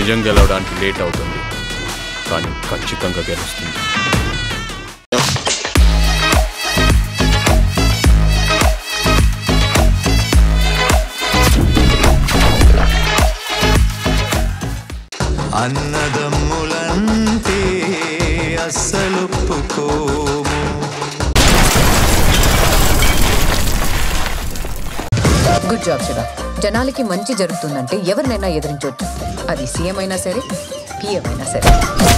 నిజం గెలవడానికి లేట్ అవుతుంది కానీ ఖచ్చితంగా గెలుస్తుంది అన్నదమ్ములంటే అస్సలొప్పుకోము గుడ్ జాబ్ శివ జనాలకి మంచి జరుగుతుందంటే ఎవరినైనా ఎదిరించవచ్చు అది సీఎం అయినా సరే పిఎం అయినా సరే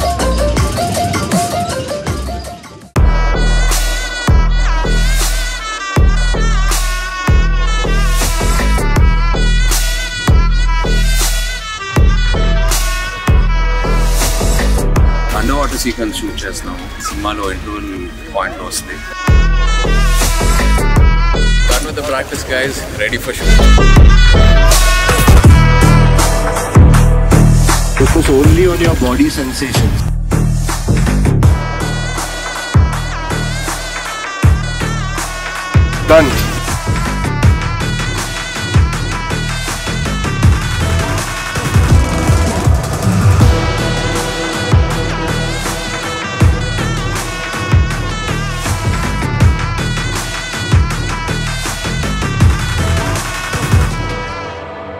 అండర్ వాటర్ సీక్వెన్స్ షూట్ చేస్తున్నాం సినిమాలో ఇంటర్వెల్ పాయింట్ లో వస్తుంది Done with the practice, guys. Ready for shoot. Focus only on your body sensations. Done.